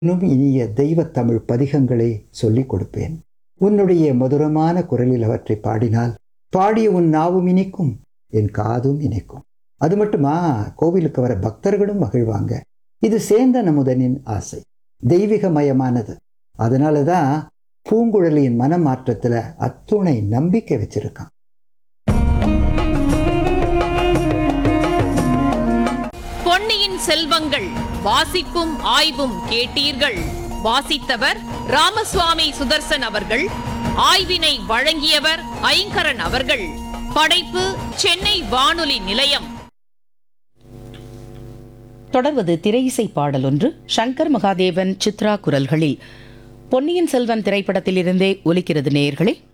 இன்னும் இனிய தெய்வத் தமிழ் பதிகங்களை சொல்லிக் கொடுப்பேன் உன்னுடைய மதுரமான குரலில் அவற்றை பாடினால் பாடிய உன் நாவும் இனிக்கும் என் காதும் இனிக்கும் அது மட்டுமா கோவிலுக்கு வர பக்தர்களும் மகிழ்வாங்க இது சேந்தன் அமுதனின் ஆசை தெய்வீகமயமானது அதனால தான் பூங்குழலியின் மனமாற்றத்துல அத்துணை நம்பிக்கை வச்சிருக்கான் பொன்னியின் செல்வங்கள் வாசிப்பும் ஆய்வும் கேட்டீர்கள் வாசித்தவர் ராமசுவாமி சுதர்சன் அவர்கள் ஆய்வினை வழங்கியவர் ஐங்கரன் அவர்கள் படைப்பு சென்னை வானொலி நிலையம் தொடர்வது திரையிசை பாடல் ஒன்று சங்கர் மகாதேவன் சித்ரா குரல்களில் பொன்னியின் செல்வன் திரைப்படத்திலிருந்தே ஒலிக்கிறது நேயர்களே